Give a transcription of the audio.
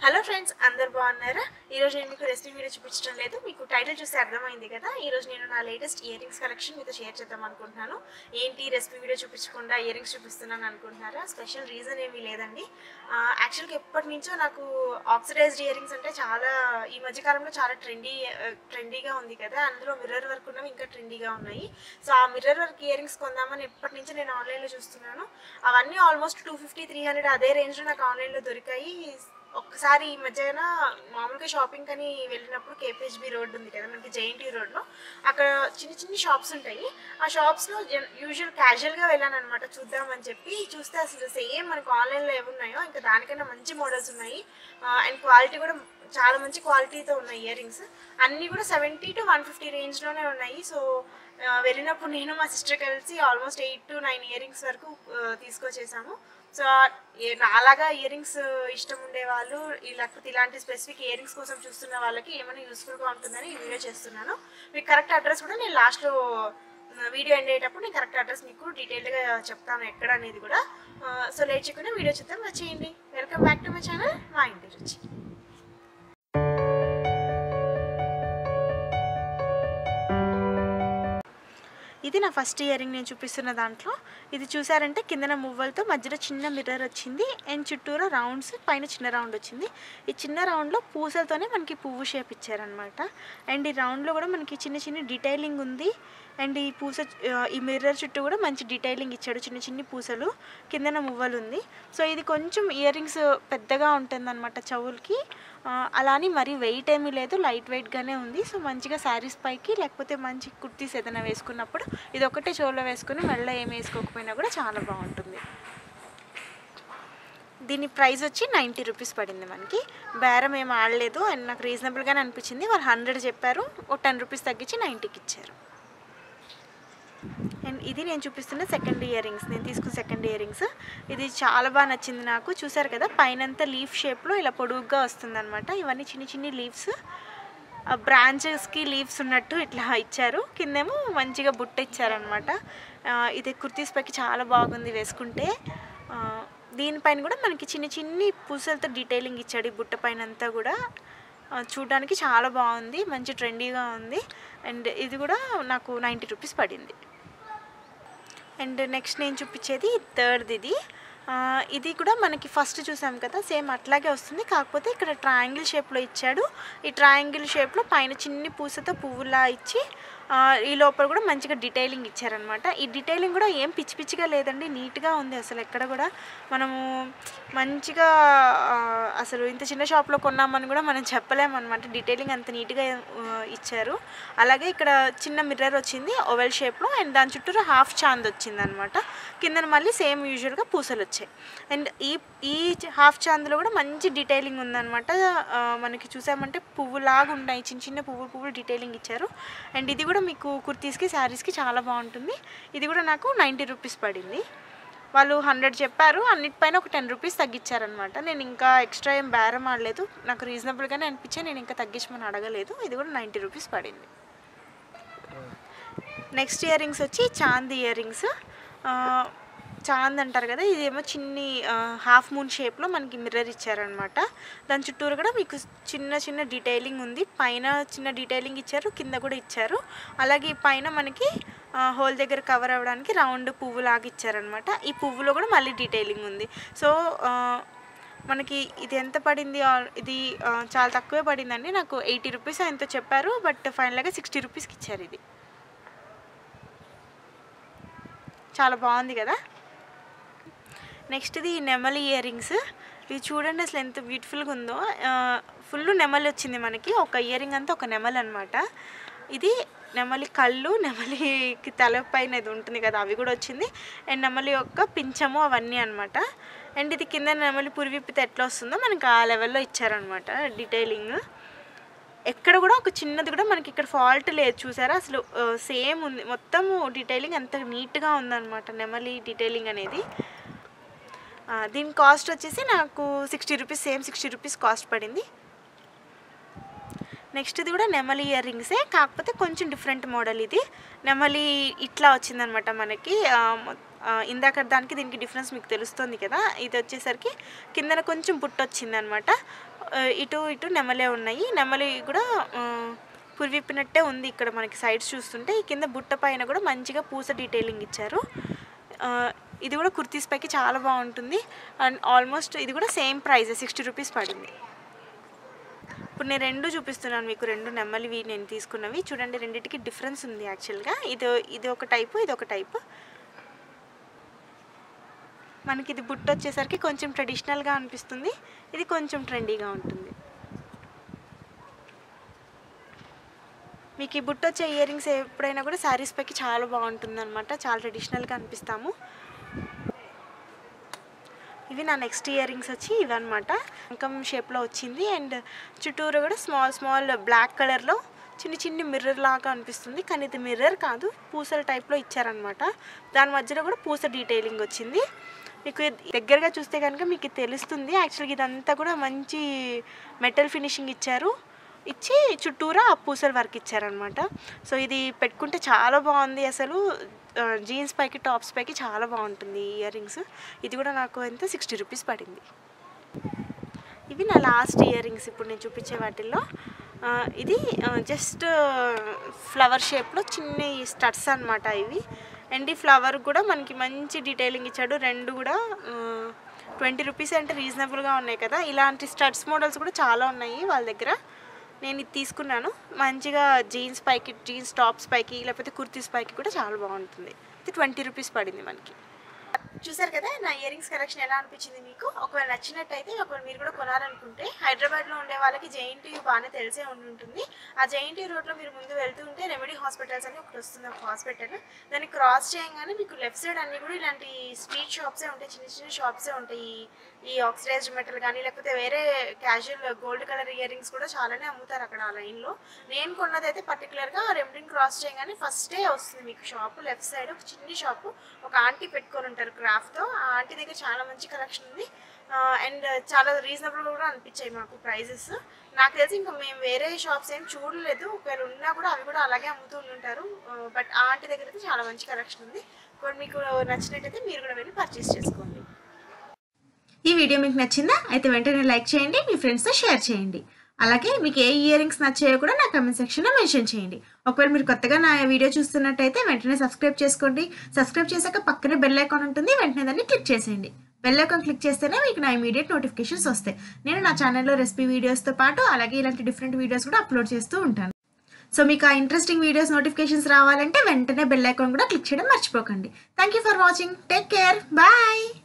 hello friends అందరు బాగున్నారా ఈరోజు నేను మీకు రెసిపీ వీడియో చూపించడం లేదు మీకు టైటిల్ చూస్తే అర్థమైంది కదా ఈరోజు నేను నా లేటెస్ట్ ఇయర్ రింగ్స్ కలెక్షన్ మీతో షేర్ చేద్దాం అనుకుంటున్నాను ఏంటి రెసిపీ వీడియో చూపించకుండా ఇయర్ రింగ్స్ చూపిస్తున్నాను అనుకుంటున్నారా స్పెషల్ రీజన్ ఏమీ లేదండి యాక్చువల్గా ఎప్పటి నుంచో నాకు ఆక్సిడైజ్డ్ ఇయర్ రింగ్స్ అంటే చాలా ఈ మధ్యకాలంలో చాలా ట్రెండీ ట్రెండీగా ఉంది కదా అందులో మిర్రర్ వర్క్ ఉన్నవి ఇంకా ట్రెండీగా ఉన్నాయి సో ఆ మిర్రర్ వర్క్ ఇయర్ రింగ్స్ కొందామని ఎప్పటి నుంచి నేను ఆన్లైన్లో చూస్తున్నాను అవన్నీ almost two fifty three hundred అదే రేంజ్లో నాకు ఆన్లైన్లో దొరికాయి ఒక్కసారి ఈ మధ్యన మామూలుగా షాపింగ్ అని వెళ్ళినప్పుడు కేపీహెచ్బి రోడ్ ఉంది కదా మనకి జేఎన్టీ రోడ్లో అక్కడ చిన్న చిన్న షాప్స్ ఉంటాయి ఆ షాప్స్లో యూజువల్ క్యాజువల్గా వెళ్ళాను అనమాట చూద్దామని చెప్పి చూస్తే అసలు సేమ్ మనకు ఆన్లైన్లో ఏమున్నాయో ఇంకా దానికన్నా మంచి మోడల్స్ ఉన్నాయి అండ్ క్వాలిటీ కూడా చాలా మంచి క్వాలిటీతో ఉన్నాయి ఇయర్ రింగ్స్ అన్నీ కూడా సెవెంటీ టు వన్ ఫిఫ్టీ రేంజ్లోనే ఉన్నాయి సో ఆ, వెళ్ళినప్పుడు నేను మా సిస్టర్ కలిసి almost eight to nine earrings వరకు ఆ, తీసుకొచ్చేసాము సో ఏ- నాలాగా ఇయర్ రింగ్స్ ఇష్టం ఉండే వాళ్ళు ఈ లేకపోతే ఇలాంటి స్పెసిఫిక్ ఇయర్ రింగ్స్ కోసం చూస్తున్న వాళ్ళకి ఏమైనా యూస్ఫుల్గా ఉంటుందని ఈ వీడియో చేస్తున్నాను మీకు కరెక్ట్ అడ్రస్ కూడా నేను లాస్ట్లో వీడియో ఎండ్ అయ్యేటప్పుడు నేను కరెక్ట్ అడ్రస్ మీకు డీటెయిల్గా చెప్తాను ఎక్కడ అనేది కూడా సో లేట్ చేయకుండా వీడియో చూద్దాం వచ్చేయండి welcome back to my channel మా ఇంటి రుచి ఇది నా ఫస్ట్ ఇయర్ రింగ్ నేను చూపిస్తున్న దాంట్లో ఇది చూసారంటే కిందన మువ్వలతో మధ్యలో చిన్న మిర్రర్ వచ్చింది అండ్ చుట్టూరా రౌండ్స్ పైన చిన్న రౌండ్ వచ్చింది ఈ చిన్న రౌండ్లో పూసలతోనే మనకి పువ్వు షేప్ ఇచ్చారనమాట అండ్ ఈ రౌండ్లో కూడా మనకి చిన్న చిన్న డీటెయిలింగ్ ఉంది అండ్ ఈ పూస ఆ, ఈ మిర్రర్ చుట్టూ కూడా మంచి డీటెయిలింగ్ ఇచ్చాడు చిన్న చిన్ని పూసలు కిందన మువ్వలు ఉంది సో ఇది కొంచెం ఇయర్ రింగ్స్ పెద్దగా ఉంటుందన్నమాట చెవులకి ఆ, అలా అని మరీ వెయిట్ ఏమీ లేదు లైట్ వెయిట్గానే ఉంది సో మంచిగా శారీస్ పైకి లేకపోతే మంచి కుర్తీస్ ఏదైనా వేసుకున్నప్పుడు ఇది ఒకటే చెవులో వేసుకుని మెల్ల ఏమి వేసుకోకపోయినా కూడా చాలా బాగుంటుంది దీని ప్రైస్ వచ్చి నైంటీ రూపీస్ పడింది మనకి బేరం ఏం ఆడలేదు అండ్ నాకు రీజనబుల్గానే అనిపించింది వాళ్ళు హండ్రెడ్ చెప్పారు ఓ టెన్ రూపీస్ తగ్గించి నైంటీకి ఇచ్చారు అండ్ ఇది నేను చూపిస్తున్న సెకండ్ ఇయర్ రింగ్స్ నేను తీసుకున్న సెకండ్ ఇయర్ రింగ్స్ ఇది చాలా బాగా నచ్చింది నాకు చూసారు కదా పైనంతా లీఫ్ షేప్లో ఇలా పొడుగ్గా వస్తుందన్నమాట ఇవన్నీ చిన్ని చిన్ని లీవ్స్ బ్రాంచెస్కి లీవ్స్ ఉన్నట్టు ఇట్లా ఇచ్చారు కిందేమో మంచిగా బుట్ట ఇచ్చారనమాట ఇది కుర్తీస్ పైకి చాలా బాగుంది వేసుకుంటే ఆ, దీనిపైన కూడా మనకి చిన్ని చిన్ని పూసలతో డీటెయిలింగ్ ఇచ్చాడు ఈ బుట్ట పైన అంతా కూడా ఆ, చూడడానికి చాలా బాగుంది మంచి ట్రెండీగా ఉంది అండ్ ఇది కూడా నాకు నైంటీ రూపీస్ పడింది అండ్ నెక్స్ట్ నేను చూపించేది థర్డ్ ఇది ఆ, ఇది కూడా మనకి ఫస్ట్ చూసాం కదా సేమ్ అట్లాగే వస్తుంది కాకపోతే ఇక్కడ ట్రయాంగిల్ షేప్లో ఇచ్చాడు ఈ ట్రయాంగిల్ షేప్లో పైన చిన్ని పూసతో పువ్వులా ఇచ్చి ఆ, ఈ లోపల కూడా మంచిగా డీటెయిలింగ్ ఇచ్చారనమాట ఈ డీటెయిలింగ్ కూడా ఏం పిచ్చి పిచ్చిగా లేదండి నీట్గా ఉంది అసలు ఎక్కడ కూడా మనము మంచిగా ఆ, అసలు ఇంత చిన్న షాప్లో కొన్నామని కూడా మనం చెప్పలేము అనమాట డీటెయిలింగ్ అంత నీట్గా ఆ, ఇచ్చారు అలాగే ఇక్కడ చిన్న మిర్రర్ వచ్చింది ఓవెల్ షేప్లో అండ్ దాని చుట్టూరు హాఫ్ చాంద్ వచ్చింది అనమాట కిందన మళ్ళీ సేమ్ యూజువల్గా పూసలు వచ్చాయి అండ్ ఈ ఈ హాఫ్ చాంద్లో కూడా మంచి డీటెయిలింగ్ ఉందన్నమాట ఆ, మనకి చూసామంటే పువ్వులాగా ఉన్నాయి చిన్న చిన్న పువ్వు పువ్వులు డీటెయిలింగ్ ఇచ్చారు అండ్ ఇది కూడా మీకు కుర్తీస్కి శారీస్కి చాలా బాగుంటుంది ఇది కూడా నాకు నైంటీ రూపీస్ పడింది వాళ్ళు హండ్రెడ్ చెప్పారు అన్నిటిపైన ఒక టెన్ రూపీస్ తగ్గించారనమాట నేను ఇంకా ఎక్స్ట్రా ఏం బేరం ఆడలేదు నాకు రీజనబుల్గానే అనిపించే నేను ఇంకా తగ్గించమని అడగలేదు ఇది కూడా నైంటీ రూపీస్ పడింది నెక్స్ట్ ఇయర్ రింగ్స్ వచ్చి చాంద్ ఇయర్ రింగ్స్ చాంద్ అంటారు కదా ఇదేమో చిన్ని హాఫ్ మూన్ షేప్లో మనకి మిర్రర్ ఇచ్చారనమాట దాని చుట్టూరు కూడా మీకు చిన్న చిన్న డీటెయిలింగ్ ఉంది పైన చిన్న డీటెయిలింగ్ ఇచ్చారు కింద కూడా ఇచ్చారు అలాగే ఈ పైన మనకి హోల్ దగ్గర కవర్ అవ్వడానికి రౌండ్ పువ్వు లాగా ఇచ్చారనమాట ఈ పువ్వులో కూడా మళ్ళీ డీటెయిలింగ్ ఉంది సో ఆ, మనకి ఇది ఎంత పడింది ఆ, ఇది ఆ, చాలా తక్కువే పడిందండి నాకు ఎయిటీ రూపీస్ ఎంతో చెప్పారు బట్ ఫైనల్గా సిక్స్టీ రూపీస్కి ఇచ్చారు ఇది చాలా బాగుంది కదా నెక్స్ట్ ఇది నెమలి ఇయర్ రింగ్స్ ఇది చూడండి అసలు ఎంత బ్యూటిఫుల్గా ఉందో ఫుల్ నెమలి వచ్చింది మనకి ఒక ఇయర్ రింగ్ అంతా ఒక నెమలి అనమాట ఇది నెమలి కళ్ళు నెమలికి తల పైన ఇది ఉంటుంది కదా అవి కూడా వచ్చింది అండ్ నెమలి యొక్క పింఛము అవన్నీ అనమాట అండ్ ఇది కింద నెమలి పురివిప్పితే ఎట్లా వస్తుందో మనకి ఆ లెవెల్లో ఇచ్చారనమాట డీటెయిలింగ్ ఎక్కడ కూడా ఒక చిన్నది కూడా మనకి ఇక్కడ ఫాల్ట్ లేదు చూసారా అసలు సేమ్ ఉంది మొత్తం డీటెయిలింగ్ అంత నీట్గా ఉందన్నమాట నెమలి డీటెయిలింగ్ అనేది ఆ, దీని కాస్ట్ వచ్చేసి నాకు sixty rupees same sixty rupees cost పడింది నెక్స్ట్ ఇది కూడా నెమలి ఇయర్ రింగ్సే కాకపోతే కొంచెం డిఫరెంట్ మోడల్ ఇది నెమలి ఇట్లా వచ్చిందనమాట మనకి ఆ, మొ- ఆ, ఇందాక దానికి దీనికి డిఫరెన్స్ మీకు తెలుస్తుంది కదా ఇది వచ్చేసరికి కిందన కొంచెం బుట్ట వచ్చిందనమాట ఇటు ఇటు నెమలే ఉన్నాయి నెమలి కూడా ఆ, పురివిప్పినట్టే ఉంది ఇక్కడ మనకి సైడ్స్ చూస్తుంటే ఈ కింద బుట్ట పైన కూడా మంచిగా పూస డీటెయిలింగ్ ఇచ్చారు ఆ, ఇది కూడా కుర్తీస్ పైకి చాలా బాగుంటుంది అండ్ ఆల్మోస్ట్ ఇది కూడా సేమ్ ప్రైస్ సిక్స్టీ రూపీస్ పడింది ఇప్పుడు నేను రెండు చూపిస్తున్నాను మీకు రెండు నెమ్మలివి నేను తీసుకున్నవి చూడండి రెండింటికి డిఫరెన్స్ ఉంది యాక్చువల్గా ఇది ఇది ఒక టైపు ఇది ఒక టైపు మనకి ఇది బుట్ట వచ్చేసరికి కొంచెం ట్రెడిషనల్గా అనిపిస్తుంది ఇది కొంచెం ట్రెండీగా ఉంటుంది మీకు ఈ బుట్ట వచ్చే ఇయర్ రింగ్స్ ఎప్పుడైనా కూడా శారీస్ పైకి చాలా బాగుంటుంది అనమాట చాలా ట్రెడిషనల్గా అనిపిస్తాము ఇవి నా నెక్స్ట్ ఇయర్ రింగ్స్ వచ్చి ఇవన్నమాట అంకం షేప్లో వచ్చింది అండ్ చుట్టూరు కూడా స్మాల్ స్మాల్ బ్లాక్ కలర్లో చిన్న చిన్న మిర్రర్ లాగా అనిపిస్తుంది కానీ ఇది మిర్రర్ కాదు పూసల టైప్లో ఇచ్చారనమాట దాని మధ్యలో కూడా పూస డీటెయిలింగ్ వచ్చింది మీకు ఇది దగ్గరగా చూస్తే కనుక మీకు ఇది తెలుస్తుంది యాక్చువల్గా ఇదంతా కూడా మంచి మెటల్ ఫినిషింగ్ ఇచ్చారు ఇచ్చి చుట్టూరా ఆ పూసల వర్క్ ఇచ్చారనమాట సో ఇది పెట్టుకుంటే చాలా బాగుంది అసలు జీన్స్ పైకి టాప్స్ పైకి చాలా బాగుంటుంది ఈ ఇయర్ రింగ్స్ ఇది కూడా నాకు ఎంత సిక్స్టీ రూపీస్ పడింది ఇవి నా లాస్ట్ ఇయర్ రింగ్స్ ఇప్పుడు నేను చూపించే వాటిల్లో ఆ, ఇది జస్ట్ ఫ్లవర్ షేప్లో చిన్న స్టడ్స్ అనమాట ఇవి అండ్ ఈ ఫ్లవర్ కూడా మనకి మంచి డీటెయిలింగ్ ఇచ్చాడు రెండు కూడా ట్వంటీ రూపీస్ అంటే రీజనబుల్గా ఉన్నాయి కదా ఇలాంటి స్టడ్స్ మోడల్స్ కూడా చాలా ఉన్నాయి వాళ్ళ దగ్గర నేను ఇది తీసుకున్నాను మంచిగా జీన్స్ పైకి జీన్స్ టాప్స్ పైకి లేకపోతే కుర్తీస్ పైకి కూడా చాలా బాగుంటుంది ఇది ట్వంటీ రూపీస్ పడింది మనకి చూసారు కదా నా ఇయర్ రింగ్స్ కలెక్షన్ ఎలా అనిపించింది మీకు ఒకవేళ నచ్చినట్టయితే ఒకవేళ మీరు కూడా కొనాలనుకుంటే హైదరాబాద్లో ఉండే వాళ్ళకి జేఎన్టీ బాగానే తెలిసే ఉండి ఉంటుంది ఆ జేఎన్టీ రోడ్లో మీరు ముందు వెళ్తూ ఉంటే రెమెడీ హాస్పిటల్స్ అని ఒకటి వస్తుంది ఒక హాస్పిటల్ దాన్ని క్రాస్ చేయగానే మీకు లెఫ్ట్ సైడ్ అన్ని కూడా ఇలాంటి స్ట్రీట్ షాప్సే ఉంటాయి చిన్న చిన్న షాప్సే ఉంటాయి ఈ- ఈ ఆక్సిడైజ్డ్ మెటల్ కానీ లేకపోతే వేరే casual gold colour earrings కూడా చాలానే అమ్ముతారు అక్కడ ఆ లైన్లో నేను కొన్నది అయితే పర్టికులర్గా రెమెడీని క్రాస్ చేయగానే ఫస్టే వస్తుంది మీకు షాప్ లెఫ్ట్ సైడ్ ఒక చిన్ని షాపు ఒక ఆంటీ పెట్టుకొని ఉంటారు క్రాఫ్ట్తో ఆ ఆంటీ దగ్గర చాలా మంచి కలెక్షన్ ఉంది అండ్ చాలా రీజనబుల్ కూడా అనిపించాయి మాకు ప్రైజెస్ నాకు తెలిసి ఇంకా మేము వేరే షాప్స్ ఏం చూడలేదు ఒకవేళ ఉన్నా కూడా అవి కూడా అలాగే అమ్ముతూ ఉంటారు బట్ ఆ ఆంటీ దగ్గర అయితే చాలా మంచి కలెక్షన్ ఉంది ఇప్పుడు మీకు నచ్చినట్టయితే మీరు కూడా వెళ్ళి పర్చేస్ చేసుకోండి ఈ వీడియో మీకు నచ్చిందా అయితే వెంటనే లైక్ చేయండి మీ ఫ్రెండ్స్తో షేర్ చేయండి అలాగే మీకు ఏ ఇయర్ రింగ్స్ నచ్చాయో కూడా నా కమెంట్ సెక్షన్లో మెన్షన్ చేయండి ఒకవేళ మీరు కొత్తగా నా వీడియో చూస్తున్నట్టయితే వెంటనే సబ్స్క్రైబ్ చేసుకోండి సబ్స్క్రైబ్ చేశాక పక్కనే బెల్ ఐకాన్ ఉంటుంది వెంటనే దాన్ని క్లిక్ చేసేయండి బెల్ ఐకాన్ క్లిక్ చేస్తేనే మీకు నా ఇమీడియట్ నోటిఫికేషన్స్ వస్తాయి నేను నా ఛానల్లో రెసిపీ వీడియోస్తో పాటు అలాగే ఇలాంటి డిఫరెంట్ వీడియోస్ కూడా అప్లోడ్ చేస్తూ ఉంటాను సో మీకు ఆ ఇంట్రెస్టింగ్ వీడియోస్ నోటిఫికేషన్స్ రావాలంటే వెంటనే బెల్ ఐకాన్ కూడా క్లిక్ చేయడం మర్చిపోకండి thank you for watching take care bye